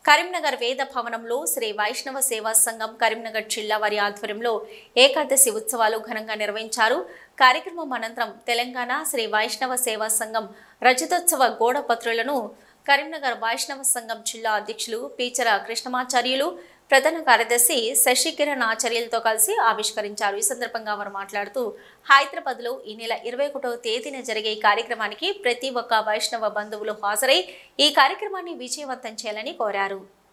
కరీంనగర్ వేద భవనంలో శ్రీ వైష్ణవ సేవా సంఘం కరీంనగర్ జిల్లా వారి ఆధ్వర్యంలో ఏకాదశి ఉత్సవాలు ఘనంగా నిర్వహించారు కార్యక్రమం అనంతరం తెలంగాణ శ్రీ వైష్ణవ సేవా సంఘం రజతోత్సవ గోడపత్రులను కరీంనగర్ వైష్ణవ సంఘం జిల్లా అధ్యక్షులు పీచర కృష్ణమాచార్యులు ప్రధాన కార్యదర్శి శశికిరణ్ ఆచార్యులతో కలిసి ఆవిష్కరించారు ఈ సందర్భంగా వారు మాట్లాడుతూ హైదరాబాద్ లో ఈ నెల ఇరవై ఒకటవ తేదీన జరిగే ఈ కార్యక్రమానికి ప్రతి ఒక్క వైష్ణవ బంధువులు హాజరై ఈ కార్యక్రమాన్ని విజయవంతం చేయాలని కోరారు